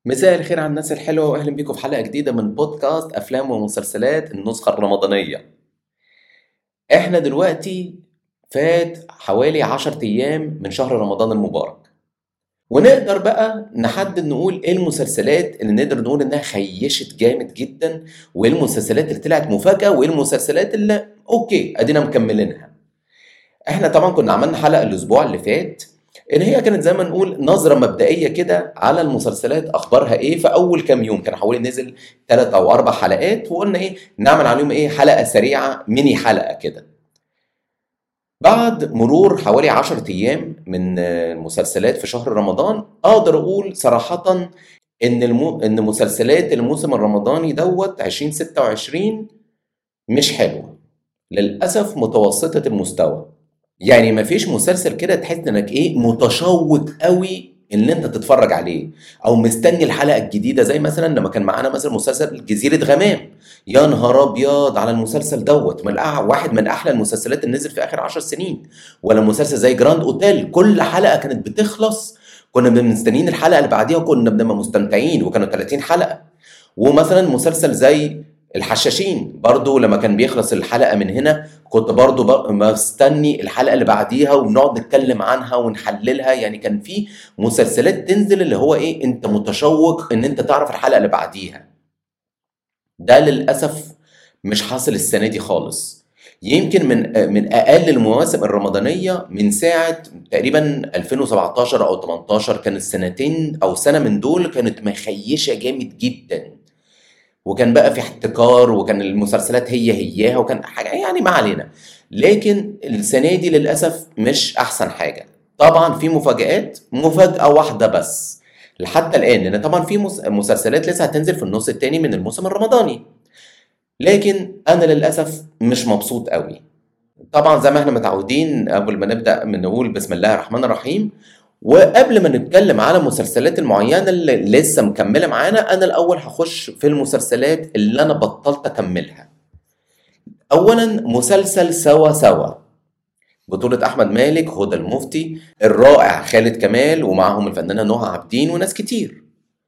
مساء الخير على الناس الحلوة وأهلا بيكم في حلقة جديدة من بودكاست أفلام ومسلسلات النسخة الرمضانية إحنا دلوقتي فات حوالي عشر أيام من شهر رمضان المبارك ونقدر بقى نحدد نقول ايه المسلسلات اللي نقدر نقول انها خيشت جامد جدا وايه المسلسلات اللي طلعت مفاجأة وايه المسلسلات اللي اوكي ادينا مكملينها احنا طبعا كنا عملنا حلقة الاسبوع اللي فات ان هي كانت زي ما نقول نظره مبدئيه كده على المسلسلات اخبارها ايه في اول كام يوم كان حوالي نزل ثلاث او اربع حلقات وقلنا ايه نعمل عليهم ايه حلقه سريعه ميني حلقه كده بعد مرور حوالي 10 ايام من المسلسلات في شهر رمضان اقدر اقول صراحه ان المو... ان مسلسلات الموسم الرمضاني دوت 2026 مش حلوه للاسف متوسطه المستوى يعني مفيش مسلسل كده تحس انك ايه متشوق قوي ان انت تتفرج عليه او مستني الحلقه الجديده زي مثلا لما كان معانا مثلا مسلسل جزيره غمام يا نهار ابيض على المسلسل دوت من أع... واحد من احلى المسلسلات اللي نزل في اخر عشر سنين ولا مسلسل زي جراند اوتيل كل حلقه كانت بتخلص كنا مستنيين الحلقه اللي بعديها وكنا بنبقى مستمتعين وكانوا 30 حلقه ومثلا مسلسل زي الحشاشين برضو لما كان بيخلص الحلقه من هنا كنت برضو بر... مستني الحلقه اللي بعديها ونقعد نتكلم عنها ونحللها يعني كان في مسلسلات تنزل اللي هو ايه انت متشوق ان انت تعرف الحلقه اللي بعديها ده للاسف مش حاصل السنه دي خالص يمكن من من اقل المواسم الرمضانيه من ساعه تقريبا 2017 او 18 كانت سنتين او سنه من دول كانت مخيشه جامد جدا وكان بقى في احتكار وكان المسلسلات هي هياها وكان حاجه يعني ما علينا لكن السنه دي للاسف مش احسن حاجه طبعا في مفاجآت مفاجاه واحده بس لحتى الان لان طبعا في مسلسلات لسه هتنزل في النص الثاني من الموسم الرمضاني لكن انا للاسف مش مبسوط قوي طبعا زي ما احنا متعودين قبل ما نبدا نقول بسم الله الرحمن الرحيم وقبل ما نتكلم على المسلسلات المعينة اللي لسه مكملة معانا أنا الأول هخش في المسلسلات اللي أنا بطلت أكملها أولا مسلسل سوا سوا بطولة أحمد مالك هدى المفتي الرائع خالد كمال ومعهم الفنانة نهى عابدين وناس كتير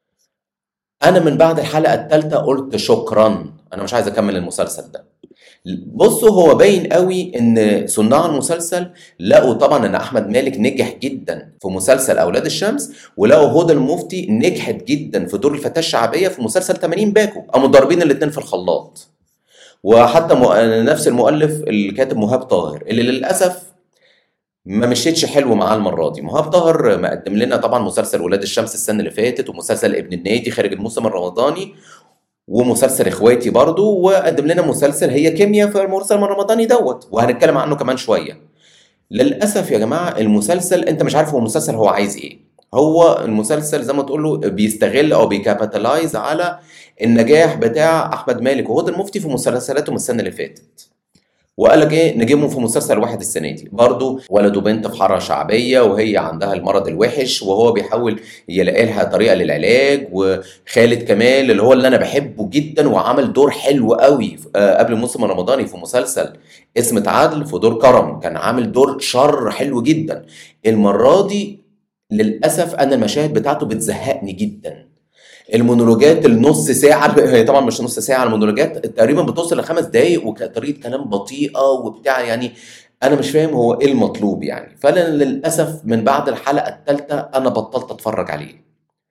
أنا من بعد الحلقة الثالثة قلت شكرا أنا مش عايز أكمل المسلسل ده بصوا هو باين قوي ان صناع المسلسل لقوا طبعا ان احمد مالك نجح جدا في مسلسل اولاد الشمس ولقوا هدى المفتي نجحت جدا في دور الفتاه الشعبيه في مسلسل 80 باكو قاموا ضاربين الاثنين في الخلاط وحتى نفس المؤلف اللي كاتب مهاب طاهر اللي للاسف ما مشيتش حلو معاه المره دي مهاب طاهر مقدم لنا طبعا مسلسل ولاد الشمس السنه اللي فاتت ومسلسل ابن النادي خارج الموسم الرمضاني ومسلسل اخواتي برضو وقدم لنا مسلسل هي كيمياء في الموسم الرمضاني دوت وهنتكلم عنه كمان شويه للاسف يا جماعه المسلسل انت مش عارف هو المسلسل هو عايز ايه هو المسلسل زي ما تقول له بيستغل او بيكابيتالايز على النجاح بتاع احمد مالك وهدى المفتي في مسلسلاتهم السنه اللي فاتت وقال لك ايه نجيبهم في مسلسل واحد السنه دي برضه ولد وبنت في حاره شعبيه وهي عندها المرض الوحش وهو بيحاول يلاقي لها طريقه للعلاج وخالد كمال اللي هو اللي انا بحبه جدا وعمل دور حلو قوي قبل الموسم الرمضاني في مسلسل اسمة عدل في دور كرم كان عامل دور شر حلو جدا المره دي للاسف انا المشاهد بتاعته بتزهقني جدا المونولوجات النص ساعة هي طبعا مش نص ساعة المونولوجات تقريبا بتوصل لخمس دقايق وطريقة كلام بطيئة وبتاع يعني أنا مش فاهم هو إيه المطلوب يعني فأنا للأسف من بعد الحلقة الثالثة أنا بطلت أتفرج عليه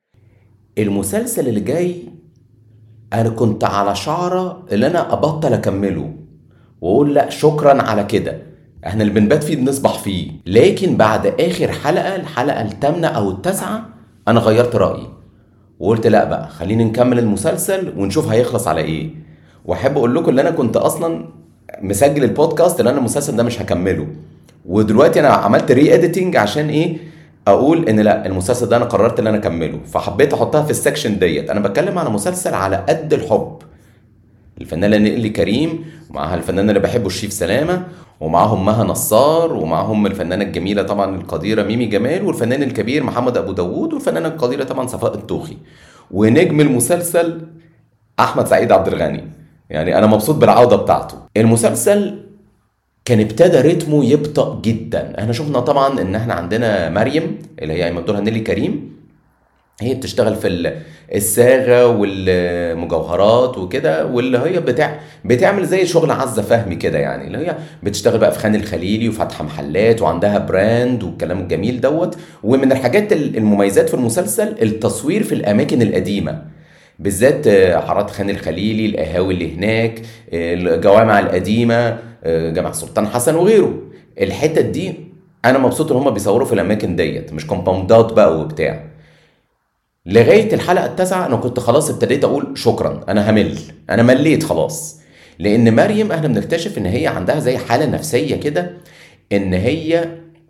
المسلسل اللي جاي أنا كنت على شعرة اللي أنا أبطل أكمله وأقول لأ شكرا على كده احنا اللي بنبات فيه بنصبح فيه لكن بعد آخر حلقة الحلقة الثامنة أو التاسعة أنا غيرت رأيي وقلت لا بقى خلينا نكمل المسلسل ونشوف هيخلص على ايه واحب اقول لكم ان انا كنت اصلا مسجل البودكاست ان انا المسلسل ده مش هكمله ودلوقتي انا عملت ري اديتنج عشان ايه اقول ان لا المسلسل ده انا قررت ان انا اكمله فحبيت احطها في السكشن ديت انا بتكلم على مسلسل على قد الحب الفنانه نيلي كريم ومعاها الفنان اللي بحبه الشيف سلامه ومعاهم مها نصار ومعاهم الفنانه الجميله طبعا القديره ميمي جمال والفنان الكبير محمد ابو داوود والفنانه القديره طبعا صفاء الطوخي ونجم المسلسل احمد سعيد عبد الغني يعني انا مبسوط بالعوده بتاعته المسلسل كان ابتدى رتمه يبطأ جدا احنا شفنا طبعا ان احنا عندنا مريم اللي هي قايمه بدورها نيلي كريم هي بتشتغل في الصاغه والمجوهرات وكده واللي هي بتاع بتعمل زي شغل عزه فهمي كده يعني اللي هي بتشتغل بقى في خان الخليلي وفاتحه محلات وعندها براند والكلام الجميل دوت ومن الحاجات المميزات في المسلسل التصوير في الاماكن القديمه بالذات حارات خان الخليلي القهاوي اللي هناك الجوامع القديمه جامع سلطان حسن وغيره الحتت دي انا مبسوط ان هم بيصوروا في الاماكن ديت مش كومباوندات بقى وبتاع لغايه الحلقه التاسعه انا كنت خلاص ابتديت اقول شكرا انا همل انا مليت خلاص لان مريم احنا بنكتشف ان هي عندها زي حاله نفسيه كده ان هي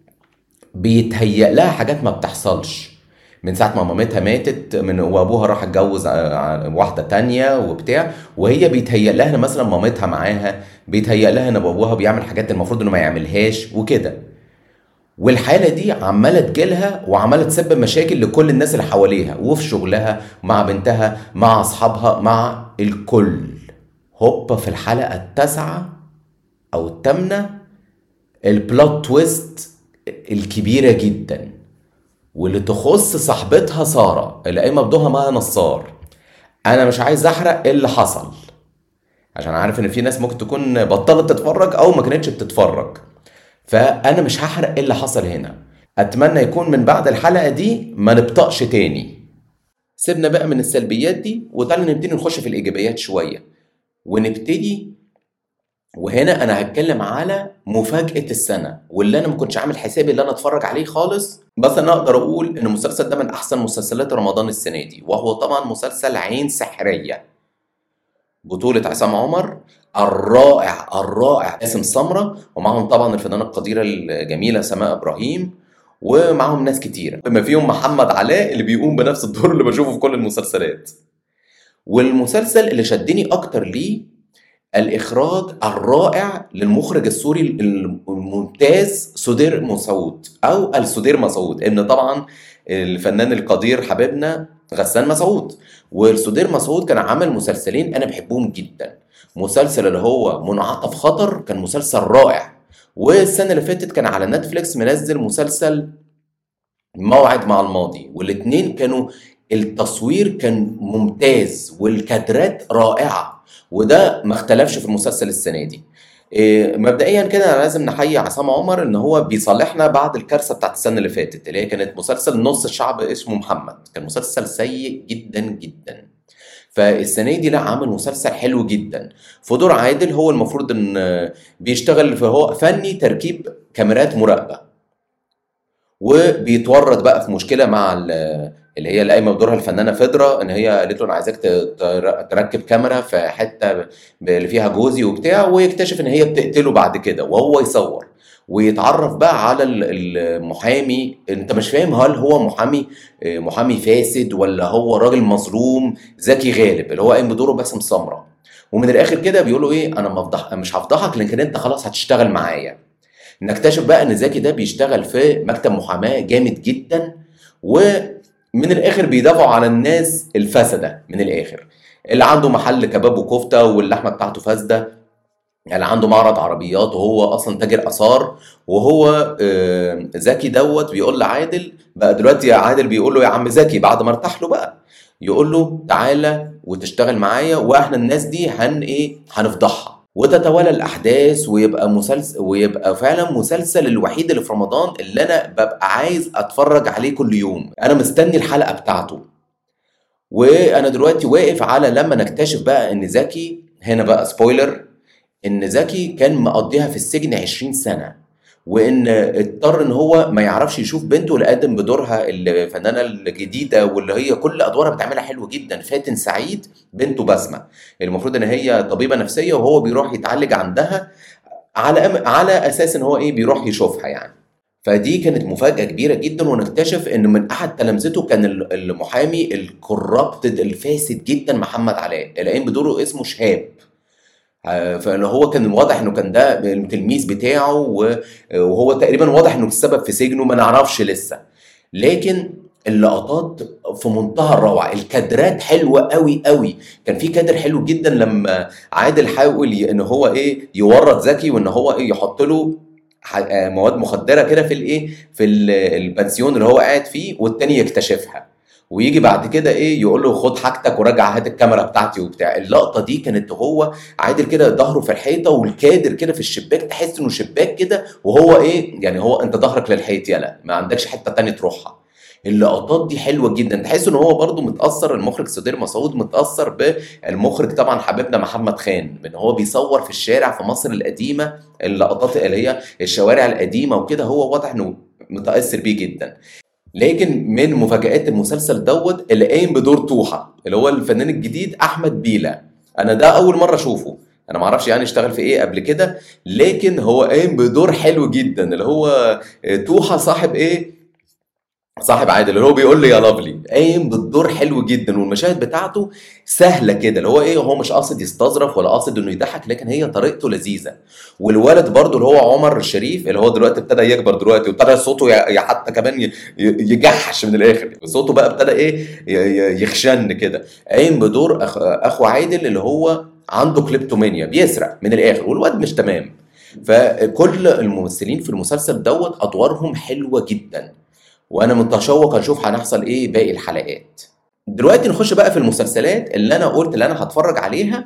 بيتهيأ لها حاجات ما بتحصلش من ساعه ما مامتها ماتت من وابوها راح اتجوز واحده تانية وبتاع وهي بيتهيأ لها ان مثلا مامتها معاها بيتهيأ لها ان ابوها بيعمل حاجات المفروض انه ما يعملهاش وكده والحاله دي عماله تجيلها وعماله تسبب مشاكل لكل الناس اللي حواليها وفي شغلها مع بنتها مع اصحابها مع الكل هوبا في الحلقه التاسعه او الثامنه البلوت تويست الكبيره جدا واللي تخص صاحبتها ساره اللي قايمه بدورها معاها نصار انا مش عايز احرق اللي حصل عشان عارف ان في ناس ممكن تكون بطلت تتفرج او ما كانتش بتتفرج فانا مش هحرق ايه اللي حصل هنا اتمنى يكون من بعد الحلقه دي ما نبطأش تاني سيبنا بقى من السلبيات دي وتعالى نبتدي نخش في الايجابيات شويه ونبتدي وهنا انا هتكلم على مفاجاه السنه واللي انا ما كنتش عامل حسابي اللي انا اتفرج عليه خالص بس انا اقدر اقول ان المسلسل ده من احسن مسلسلات رمضان السنه دي وهو طبعا مسلسل عين سحريه بطولة عصام عمر الرائع الرائع قاسم سمرة ومعهم طبعا الفنانة القديرة الجميلة سماء إبراهيم ومعهم ناس كتيرة بما فيهم محمد علاء اللي بيقوم بنفس الدور اللي بشوفه في كل المسلسلات والمسلسل اللي شدني أكتر ليه الإخراج الرائع للمخرج السوري الممتاز سدير مسعود أو السدير مسعود إن طبعا الفنان القدير حبيبنا غسان مسعود والسدير مسعود كان عمل مسلسلين انا بحبهم جدا مسلسل اللي هو منعطف خطر كان مسلسل رائع والسنه اللي فاتت كان على نتفليكس منزل مسلسل موعد مع الماضي والاتنين كانوا التصوير كان ممتاز والكادرات رائعه وده ما اختلفش في المسلسل السنه دي إيه مبدئيا كده لازم نحيي عصام عمر ان هو بيصالحنا بعد الكارثه بتاعت السنه اللي فاتت اللي هي كانت مسلسل نص الشعب اسمه محمد كان مسلسل سيء جدا جدا فالسنه دي لا عامل مسلسل حلو جدا في دور عادل هو المفروض ان بيشتغل فهو فني تركيب كاميرات مراقبه وبيتورط بقى في مشكله مع اللي هي اللي قايمه بدورها الفنانه فدرة ان هي قالت له انا عايزاك تركب كاميرا في حته اللي فيها جوزي وبتاع ويكتشف ان هي بتقتله بعد كده وهو يصور ويتعرف بقى على المحامي انت مش فاهم هل هو محامي محامي فاسد ولا هو راجل مظلوم زكي غالب اللي هو قايم بدوره باسم سمره ومن الاخر كده بيقولوا ايه انا مفضح مش هفضحك لكن انت خلاص هتشتغل معايا نكتشف بقى ان زكي ده بيشتغل في مكتب محاماه جامد جدا ومن الاخر بيدافعوا على الناس الفاسده من الاخر اللي عنده محل كباب وكفته واللحمه بتاعته فاسده اللي عنده معرض عربيات وهو اصلا تاجر اثار وهو زكي دوت بيقول لعادل بقى دلوقتي يا عادل بيقول له يا عم زكي بعد ما ارتاح له بقى يقول له تعالى وتشتغل معايا واحنا الناس دي هن ايه هنفضحها وتتوالى الاحداث ويبقى مسلسل ويبقى فعلا مسلسل الوحيد اللي في رمضان اللي انا ببقى عايز اتفرج عليه كل يوم انا مستني الحلقه بتاعته وانا دلوقتي واقف على لما نكتشف بقى ان زكي هنا بقى سبويلر ان زكي كان مقضيها في السجن 20 سنه وان اضطر ان هو ما يعرفش يشوف بنته اللي قدم بدورها الفنانه الجديده واللي هي كل ادوارها بتعملها حلو جدا فاتن سعيد بنته بسمه المفروض ان هي طبيبه نفسيه وهو بيروح يتعالج عندها على على اساس ان هو ايه بيروح يشوفها يعني فدي كانت مفاجاه كبيره جدا ونكتشف ان من احد تلامذته كان المحامي الكوربتد الفاسد جدا محمد علاء اللي قايم بدوره اسمه شهاب فاللي هو كان واضح انه كان ده التلميذ بتاعه وهو تقريبا واضح انه السبب في سجنه ما نعرفش لسه لكن اللقطات في منتهى الروعه الكادرات حلوه قوي قوي كان في كادر حلو جدا لما عادل حاول ان هو ايه يورط زكي وان هو ايه يحط له مواد مخدره كده في الايه في البنسيون اللي هو قاعد فيه والتاني يكتشفها ويجي بعد كده ايه يقول له خد حاجتك وراجع هات الكاميرا بتاعتي وبتاع اللقطه دي كانت هو عادل كده ظهره في الحيطه والكادر كده في الشباك تحس انه شباك كده وهو ايه يعني هو انت ظهرك للحيط يلا ما عندكش حته تانية تروحها اللقطات دي حلوه جدا تحس ان هو برضو متاثر المخرج صدير مسعود متاثر بالمخرج طبعا حبيبنا محمد خان ان هو بيصور في الشارع في مصر القديمه اللقطات اللي هي الشوارع القديمه وكده هو واضح انه متاثر بيه جدا لكن من مفاجآت المسلسل دوت اللي قايم بدور توحة اللي هو الفنان الجديد احمد بيلا انا ده اول مره اشوفه انا ما اعرفش يعني اشتغل في ايه قبل كده لكن هو قايم بدور حلو جدا اللي هو توحة صاحب ايه صاحب عادل اللي هو بيقول لي يا لافلي قايم بالدور حلو جدا والمشاهد بتاعته سهله كده اللي هو ايه هو مش قاصد يستظرف ولا قاصد انه يضحك لكن هي طريقته لذيذه والولد برضه اللي هو عمر الشريف اللي هو دلوقتي ابتدى يكبر دلوقتي وابتدى صوته ي- حتى كمان ي- يجحش من الاخر صوته بقى ابتدى ايه ي- ي- يخشن كده قايم بدور أخ... اخو عادل اللي هو عنده كليبتومانيا بيسرق من الاخر والواد مش تمام فكل الممثلين في المسلسل دوت ادوارهم حلوه جدا وانا متشوق اشوف هنحصل ايه باقي الحلقات دلوقتي نخش بقى في المسلسلات اللي انا قلت اللي انا هتفرج عليها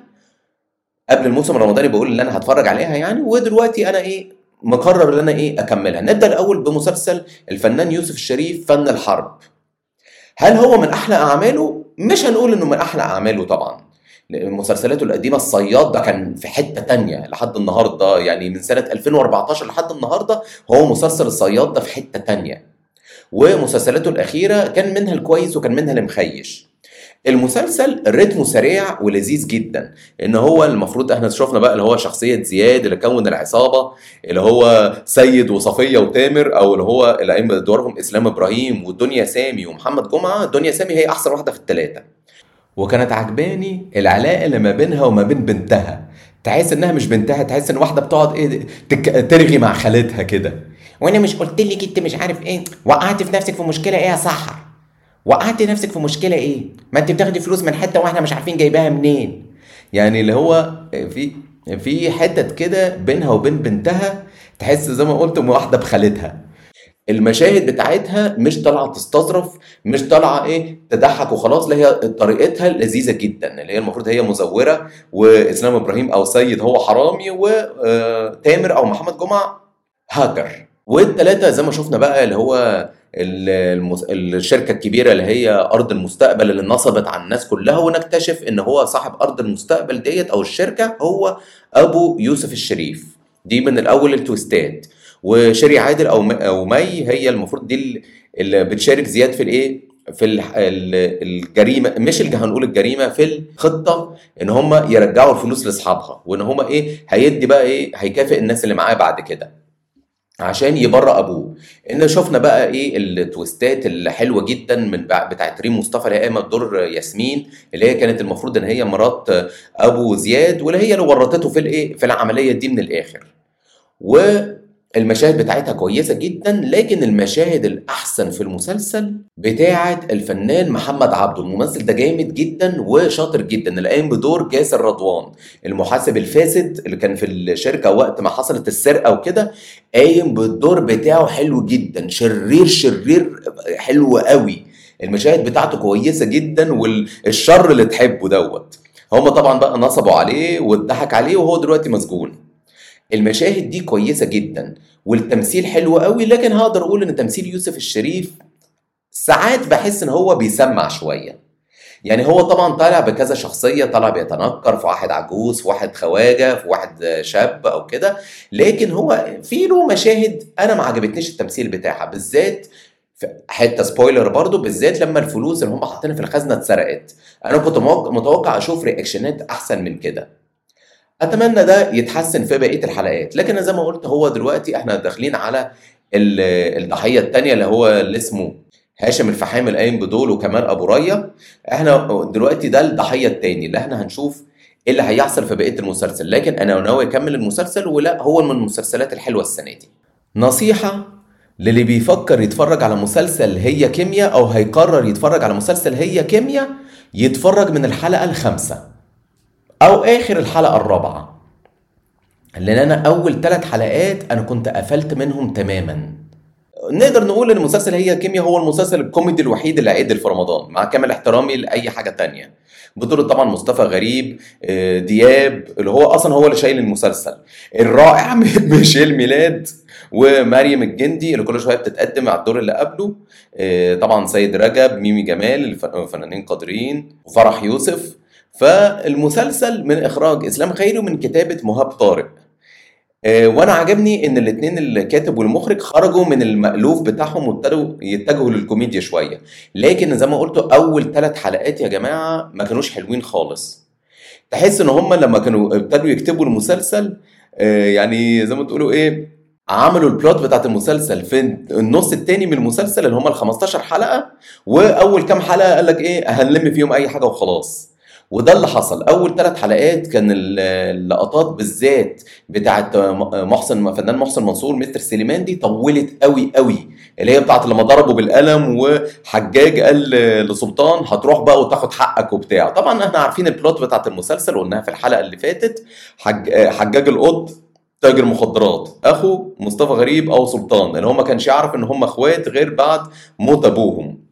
قبل الموسم الرمضاني بقول اللي انا هتفرج عليها يعني ودلوقتي انا ايه مقرر ان انا ايه اكملها نبدا الاول بمسلسل الفنان يوسف الشريف فن الحرب هل هو من احلى اعماله مش هنقول انه من احلى اعماله طبعا لأن مسلسلاته القديمه الصياد ده كان في حته تانية لحد النهارده يعني من سنه 2014 لحد النهارده هو مسلسل الصياد ده في حته تانية ومسلسلاته الاخيره كان منها الكويس وكان منها المخيش المسلسل رتمه سريع ولذيذ جدا ان هو المفروض احنا شفنا بقى اللي هو شخصيه زياد اللي كون العصابه اللي هو سيد وصفيه وتامر او اللي هو اللي قايم بدورهم اسلام ابراهيم ودنيا سامي ومحمد جمعه دنيا سامي هي احسن واحده في الثلاثه وكانت عجباني العلاقه اللي ما بينها وما بين بنتها تحس انها مش بنتها تحس ان واحده بتقعد ايه تك... ترغي مع خالتها كده وانا مش قلت لك انت مش عارف ايه وقعت في نفسك في مشكله ايه يا سحر وقعت نفسك في مشكله ايه ما انت بتاخدي فلوس من حته واحنا مش عارفين جايباها منين يعني اللي هو في في حتت كده بينها وبين بنتها تحس زي ما قلت واحده بخالتها المشاهد بتاعتها مش طالعه تستظرف مش طالعه ايه تضحك وخلاص لا هي طريقتها لذيذه جدا اللي هي المفروض هي مزوره واسلام ابراهيم او سيد هو حرامي وتامر او محمد جمعه هاكر والثلاثه زي ما شفنا بقى اللي هو المس... الشركه الكبيره اللي هي ارض المستقبل اللي نصبت على الناس كلها ونكتشف ان هو صاحب ارض المستقبل ديت او الشركه هو ابو يوسف الشريف دي من الاول التويستات وشيري عادل او او مي هي المفروض دي اللي بتشارك زياد في الايه في الجريمه مش اللي هنقول الجريمه في الخطه ان هم يرجعوا الفلوس لاصحابها وان هم ايه هيدي بقى ايه هيكافئ الناس اللي معاه بعد كده عشان يبرأ ابوه ان شفنا بقى ايه التويستات الحلوه جدا من بتاعت ريم مصطفى اللي هي قامت دور ياسمين اللي هي كانت المفروض ان هي مرات ابو زياد واللي هي اللي ورطته في الايه في العمليه دي من الاخر والمشاهد بتاعتها كويسه جدا لكن المشاهد الاحسن في المسلسل بتاعه الفنان محمد عبده الممثل ده جامد جدا وشاطر جدا اللي قايم بدور جاسر رضوان المحاسب الفاسد اللي كان في الشركه وقت ما حصلت السرقه وكده قايم بالدور بتاعه حلو جدا شرير شرير حلو قوي المشاهد بتاعته كويسه جدا والشر اللي تحبه دوت هم طبعا بقى نصبوا عليه واتضحك عليه وهو دلوقتي مسجون المشاهد دي كويسه جدا والتمثيل حلو قوي لكن هقدر اقول ان تمثيل يوسف الشريف ساعات بحس ان هو بيسمع شويه يعني هو طبعا طالع بكذا شخصيه طالع بيتنكر في واحد عجوز في واحد خواجه في واحد شاب او كده لكن هو في له مشاهد انا ما عجبتنيش التمثيل بتاعها بالذات في حته سبويلر برضو بالذات لما الفلوس اللي هم حاطينها في الخزنه اتسرقت انا كنت متوقع اشوف رياكشنات احسن من كده اتمنى ده يتحسن في بقيه الحلقات لكن زي ما قلت هو دلوقتي احنا داخلين على الضحيه الثانيه اللي هو اللي اسمه هاشم الفحام القايم بدول وكمان ابو ريا احنا دلوقتي ده الضحيه الثاني اللي احنا هنشوف ايه اللي هيحصل في بقيه المسلسل لكن انا ناوي اكمل المسلسل ولا هو من المسلسلات الحلوه السنه دي نصيحه للي بيفكر يتفرج على مسلسل هي كيمياء او هيقرر يتفرج على مسلسل هي كيمياء يتفرج من الحلقه الخامسه او اخر الحلقه الرابعه لان انا اول ثلاث حلقات انا كنت قفلت منهم تماما نقدر نقول ان مسلسل هي كيمياء هو المسلسل الكوميدي الوحيد اللي عدل في رمضان مع كامل احترامي لاي حاجه تانية بطولة طبعا مصطفى غريب آه، دياب اللي هو اصلا هو اللي شايل المسلسل الرائع ميشيل ميلاد ومريم الجندي اللي كل شويه بتتقدم على الدور اللي قبله آه، طبعا سيد رجب ميمي جمال الف- الفنانين قادرين وفرح يوسف فالمسلسل من اخراج اسلام خيري ومن كتابه مهاب طارق آه، وانا عجبني ان الاثنين الكاتب والمخرج خرجوا من المألوف بتاعهم وابتدوا يتجهوا للكوميديا شويه لكن زي ما قلت اول ثلاث حلقات يا جماعه ما كانوش حلوين خالص تحس ان هم لما كانوا ابتدوا يكتبوا المسلسل آه، يعني زي ما تقولوا ايه عملوا البلوت بتاعت المسلسل في النص التاني من المسلسل اللي هم ال 15 حلقه واول كام حلقه قال لك ايه هنلم فيهم اي حاجه وخلاص وده اللي حصل اول ثلاث حلقات كان ال- اللقطات بالذات بتاعت محسن فنان محسن منصور مستر سليمان دي طولت قوي قوي اللي هي بتاعت لما ضربوا بالقلم وحجاج قال لسلطان هتروح بقى وتاخد حقك وبتاع طبعا احنا عارفين البلوت بتاعت المسلسل وقلناها في الحلقه اللي فاتت حج... حجاج القط تاجر مخدرات اخو مصطفى غريب او سلطان اللي هو ما كانش يعرف ان هم اخوات غير بعد موت ابوهم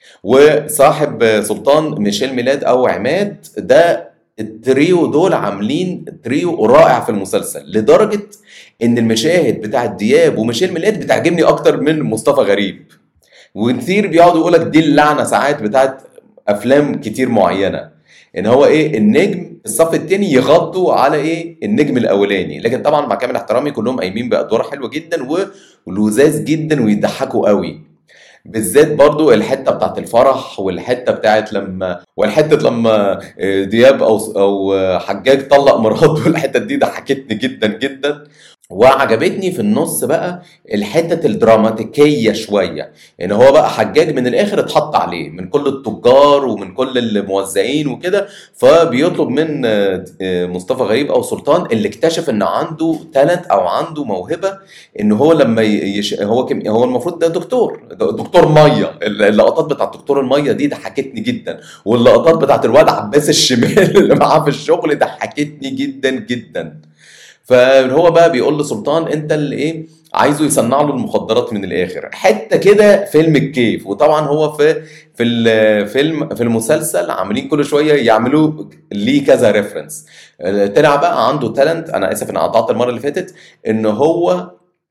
وصاحب سلطان ميشيل ميلاد او عماد ده التريو دول عاملين تريو رائع في المسلسل لدرجه ان المشاهد بتاعت دياب وميشيل ميلاد بتعجبني اكتر من مصطفى غريب وكتير بيقعدوا يقولك دي اللعنه ساعات بتاعت افلام كتير معينه ان هو ايه النجم الصف التاني يغطوا على ايه النجم الاولاني لكن طبعا مع كامل احترامي كلهم قايمين بادوار حلوه جدا ولذاذ جدا ويضحكوا قوي بالذات برضو الحته بتاعت الفرح والحته بتاعت لما والحته لما دياب او او حجاج طلق مراته الحته دي ضحكتني جدا جدا وعجبتني في النص بقى الحتة الدراماتيكية شوية ان هو بقى حجاج من الاخر اتحط عليه من كل التجار ومن كل الموزعين وكده فبيطلب من مصطفى غريب او سلطان اللي اكتشف ان عنده تالنت او عنده موهبة ان هو لما يش... هو كم... هو المفروض ده دكتور دكتور مية اللقطات بتاعت دكتور المية دي ضحكتني جدا واللقطات بتاعت الواد عباس الشمال اللي معاه في الشغل ضحكتني جدا جدا فهو بقى بيقول لسلطان انت اللي ايه عايزه يصنع له المخدرات من الاخر حته كده فيلم الكيف وطبعا هو في في الفيلم في المسلسل عاملين كل شويه يعملوا ليه كذا ريفرنس طلع بقى عنده تالنت انا اسف ان قطعت المره اللي فاتت ان هو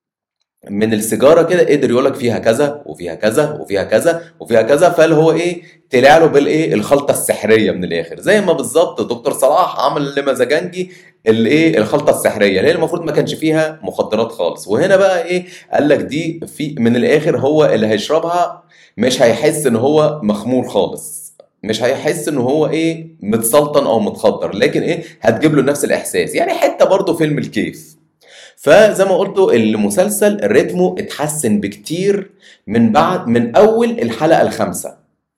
من السيجاره كده قدر يقول لك فيها كذا وفيها كذا وفيها كذا وفيها كذا فاللي هو ايه طلع له بالايه الخلطه السحريه من الاخر زي ما بالظبط دكتور صلاح عمل لمزاجنجي الايه الخلطه السحريه اللي هي المفروض ما كانش فيها مخدرات خالص وهنا بقى ايه قال لك دي في من الاخر هو اللي هيشربها مش هيحس ان هو مخمور خالص مش هيحس ان هو ايه متسلطن او متخدر لكن ايه هتجيب له نفس الاحساس يعني حته برضه فيلم الكيف فزي ما قلت المسلسل رتمه اتحسن بكتير من بعد من اول الحلقه الخامسه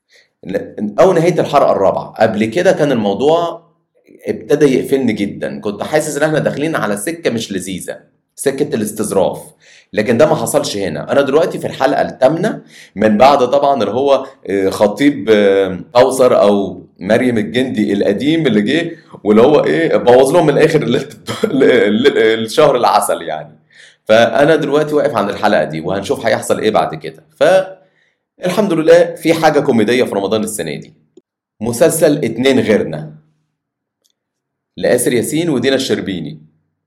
او نهايه الحلقه الرابعه قبل كده كان الموضوع ابتدى يقفلني جدا كنت حاسس ان احنا داخلين على سكه مش لذيذه سكه الاستظراف لكن ده ما حصلش هنا انا دلوقتي في الحلقه الثامنه من بعد طبعا اللي هو خطيب اوصر او مريم الجندي القديم اللي جه واللي هو ايه بوظ لهم من الاخر الشهر العسل يعني فانا دلوقتي واقف عند الحلقه دي وهنشوف هيحصل ايه بعد كده فالحمد لله في حاجه كوميديه في رمضان السنه دي مسلسل اتنين غيرنا لآسر ياسين ودينا الشربيني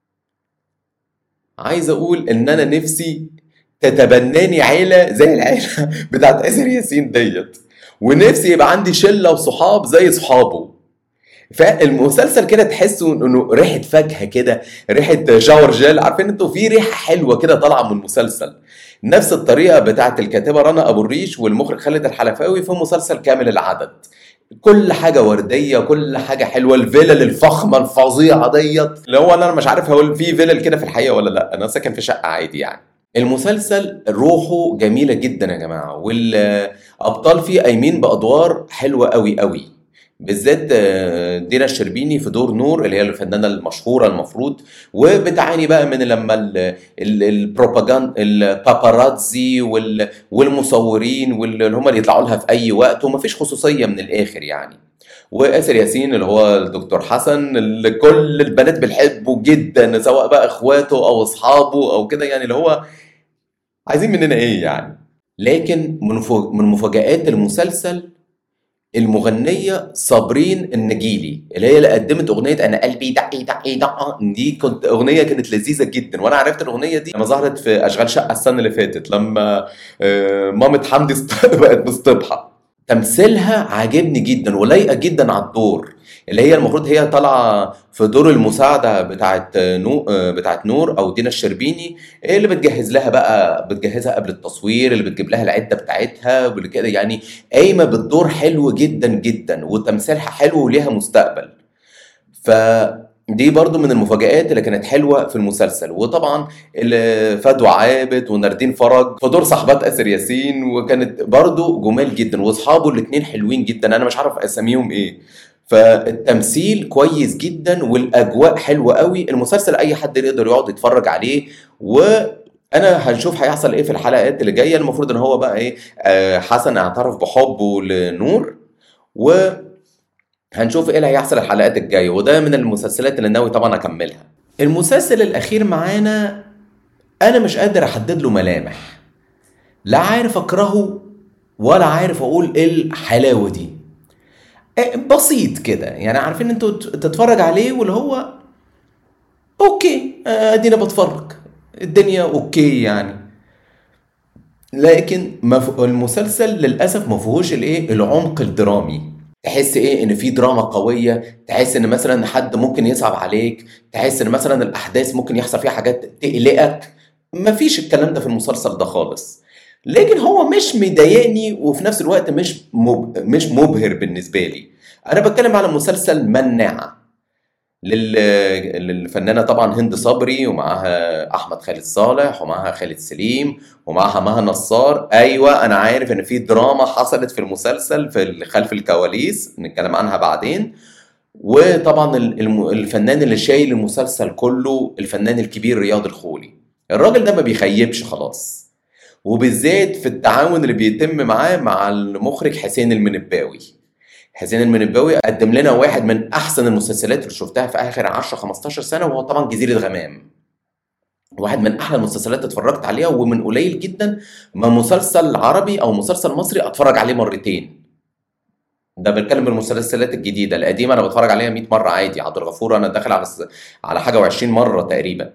عايز اقول ان انا نفسي تتبناني عيله زي العيله بتاعت آسر ياسين ديت ونفسي يبقى عندي شله وصحاب زي صحابه فالمسلسل كده تحسوا انه ريحه فاكهه كده ريحه شاور جيل عارفين انتوا في ريحه حلوه كده طالعه من المسلسل نفس الطريقه بتاعت الكاتبه رنا ابو الريش والمخرج خالد الحلفاوي في مسلسل كامل العدد كل حاجه ورديه كل حاجه حلوه الفلل الفخمه الفظيعه ديت اللي هو انا مش عارف هو في فلل كده في الحقيقه ولا لا انا ساكن في شقه عادي يعني المسلسل روحه جميله جدا يا جماعه والابطال فيه قايمين بادوار حلوه قوي قوي بالذات دينا الشربيني في دور نور اللي هي الفنانه المشهوره المفروض وبتعاني بقى من لما البروباجاند الباباراتزي والمصورين واللي هم اللي يطلعوا لها في اي وقت ومفيش خصوصيه من الاخر يعني واسر ياسين اللي هو الدكتور حسن اللي كل البنات بتحبه جدا سواء بقى اخواته او اصحابه او كده يعني اللي هو عايزين مننا ايه يعني لكن من فوق- من مفاجآت المسلسل المغنية صابرين النجيلي اللي هي اللي قدمت أغنية أنا قلبي دقي دقي دقة دي كنت أغنية كانت لذيذة جدا وأنا عرفت الأغنية دي لما ظهرت في أشغال شقة السنة اللي فاتت لما آه، مامة حمدي است- بقت مصطبحة تمثيلها عاجبني جدا ولايقة جدا على الدور اللي هي المفروض هي طالعة في دور المساعدة بتاعت نو بتاعت نور أو دينا الشربيني اللي بتجهز لها بقى بتجهزها قبل التصوير اللي بتجيب لها العدة بتاعتها واللي كده يعني قايمه بالدور حلو جدا جدا وتمثيلها حلو وليها مستقبل فدي برضو من المفاجآت اللي كانت حلوة في المسلسل وطبعا اللي فدوى عابد وناردين فرج في دور صاحبات آسر ياسين وكانت برضو جمال جدا واصحابه الاتنين حلوين جدا انا مش عارف اساميهم ايه فالتمثيل كويس جدا والاجواء حلوه قوي المسلسل اي حد يقدر يقعد يتفرج عليه و انا هنشوف هيحصل ايه في الحلقات اللي جايه المفروض ان هو بقى ايه آه حسن اعترف بحبه لنور و هنشوف ايه اللي هيحصل الحلقات الجايه وده من المسلسلات اللي ناوي طبعا اكملها المسلسل الاخير معانا انا مش قادر احدد له ملامح لا عارف اكرهه ولا عارف اقول ايه الحلاوه دي آه، بسيط كده يعني عارفين انتوا ت- تتفرج عليه واللي هو اوكي آه، ادينا بتفرج الدنيا اوكي يعني لكن مف... المسلسل للاسف ما فيهوش الايه العمق الدرامي تحس ايه ان في دراما قويه تحس ان مثلا حد ممكن يصعب عليك تحس ان مثلا الاحداث ممكن يحصل فيها حاجات تقلقك مفيش الكلام ده في المسلسل ده خالص لكن هو مش مضايقني وفي نفس الوقت مش مب... مش مبهر بالنسبه لي انا بتكلم على مسلسل مناعه لل... للفنانه طبعا هند صبري ومعاها احمد خالد صالح ومعاها خالد سليم ومعاها مها نصار ايوه انا عارف ان في دراما حصلت في المسلسل في خلف الكواليس نتكلم عنها بعدين وطبعا ال- الم- الفنان اللي شايل المسلسل كله الفنان الكبير رياض الخولي الراجل ده ما بيخيبش خلاص وبالذات في التعاون اللي بيتم معاه مع المخرج حسين المنباوي حسين المنباوي قدم لنا واحد من احسن المسلسلات اللي شفتها في اخر 10 15 سنه وهو طبعا جزيره غمام واحد من احلى المسلسلات اللي اتفرجت عليها ومن قليل جدا ما مسلسل عربي او مسلسل مصري اتفرج عليه مرتين ده بتكلم بالمسلسلات الجديده القديمه انا بتفرج عليها 100 مره عادي عبد الغفور انا داخل على س- على حاجه و20 مره تقريبا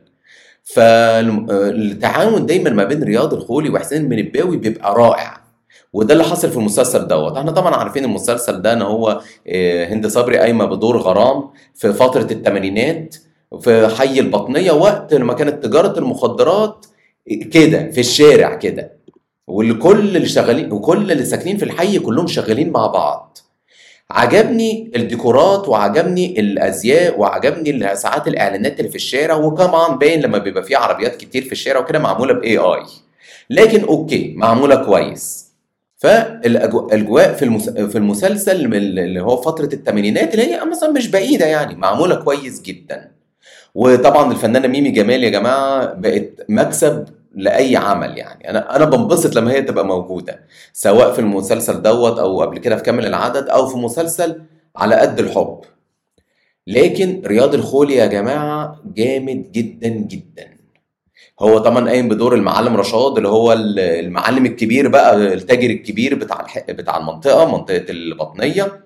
فالتعاون دايما ما بين رياض الخولي وحسين المنباوي بيبقى رائع وده اللي حصل في المسلسل دوت احنا طبعا عارفين المسلسل ده ان هو آه، هند صبري قايمه بدور غرام في فتره الثمانينات في حي البطنيه وقت لما كانت تجاره المخدرات كده في الشارع كده والكل اللي شغالين وكل اللي ساكنين في الحي كلهم شغالين مع بعض عجبني الديكورات وعجبني الازياء وعجبني ساعات الاعلانات اللي في الشارع وطبعا باين لما بيبقى في عربيات كتير في الشارع وكده معموله باي اي لكن اوكي معموله كويس فالاجواء في المس... في المسلسل من اللي هو فتره الثمانينات اللي هي مثلا مش بعيده يعني معموله كويس جدا وطبعا الفنانه ميمي جمال يا جماعه بقت مكسب لاي عمل يعني انا انا بنبسط لما هي تبقى موجوده سواء في المسلسل دوت او قبل كده في كامل العدد او في مسلسل على قد الحب لكن رياض الخولي يا جماعه جامد جدا جدا هو طبعا قايم بدور المعلم رشاد اللي هو ال- المعلم الكبير بقى التاجر الكبير بتاع الح... بتاع المنطقه منطقه البطنيه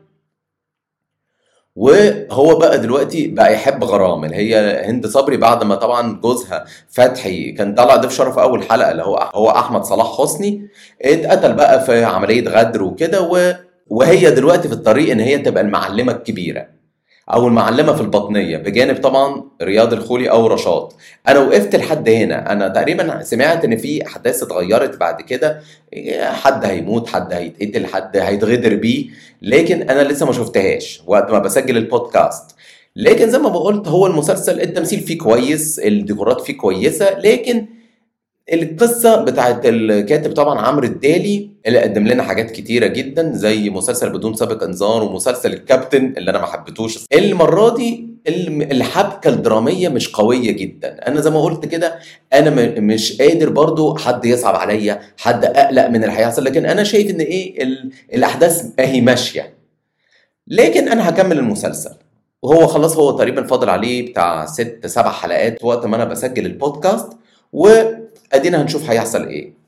وهو بقى دلوقتي بقى يحب غرام اللي هي هند صبري بعد ما طبعا جوزها فتحي كان طالع ضيف شرف في اول حلقه اللي هو هو احمد صلاح حسني اتقتل بقى في عمليه غدر وكده و... وهي دلوقتي في الطريق ان هي تبقى المعلمه الكبيره او المعلمه في البطنيه بجانب طبعا رياض الخولي او رشاد انا وقفت لحد هنا انا تقريبا سمعت ان في احداث اتغيرت بعد كده حد هيموت حد هيتقتل حد هيتغدر بيه لكن انا لسه ما شفتهاش وقت ما بسجل البودكاست لكن زي ما قلت هو المسلسل التمثيل فيه كويس الديكورات فيه كويسه لكن القصة بتاعت الكاتب طبعا عمرو الدالي اللي قدم لنا حاجات كتيرة جدا زي مسلسل بدون سابق انذار ومسلسل الكابتن اللي انا ما حبيتهوش المرة دي الم- الحبكة الدرامية مش قوية جدا انا زي ما قلت كده انا م- مش قادر برضو حد يصعب عليا حد اقلق من اللي هيحصل لكن انا شايف ان ايه ال- الاحداث اهي ماشية لكن انا هكمل المسلسل وهو خلاص هو تقريبا فاضل عليه بتاع ست سبع حلقات وقت ما انا بسجل البودكاست وادينا هنشوف هيحصل ايه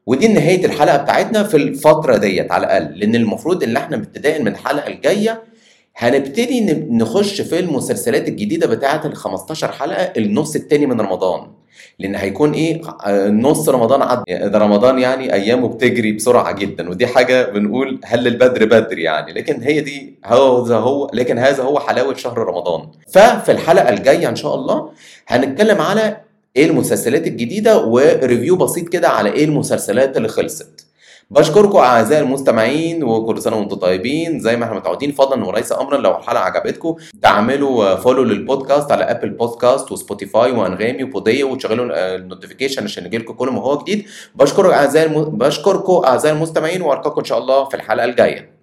ودي نهايه الحلقه بتاعتنا في الفتره ديت على الاقل لان المفروض ان احنا ابتداء من الحلقه الجايه هنبتدي ن- نخش في المسلسلات الجديده بتاعه ال 15 حلقه النص التاني من رمضان لان هيكون ايه آه، نص رمضان عد ده رمضان يعني ايامه بتجري بسرعه جدا ودي حاجه بنقول هل البدر بدر يعني لكن هي دي هذا هو لكن هذا هو حلاوه شهر رمضان ففي الحلقه الجايه ان شاء الله هنتكلم على ايه المسلسلات الجديده وريفيو بسيط كده على ايه المسلسلات اللي خلصت بشكركم اعزائي المستمعين وكل سنه وانتم طيبين زي ما احنا متعودين فضلا وليس امرا لو الحلقه عجبتكم تعملوا فولو للبودكاست على ابل بودكاست وسبوتيفاي وانغامي وبوديه وتشغلوا النوتيفيكيشن عشان يجيلكم كل ما هو جديد بشكركم اعزائي الم... بشكركم اعزائي المستمعين والقاكم ان شاء الله في الحلقه الجايه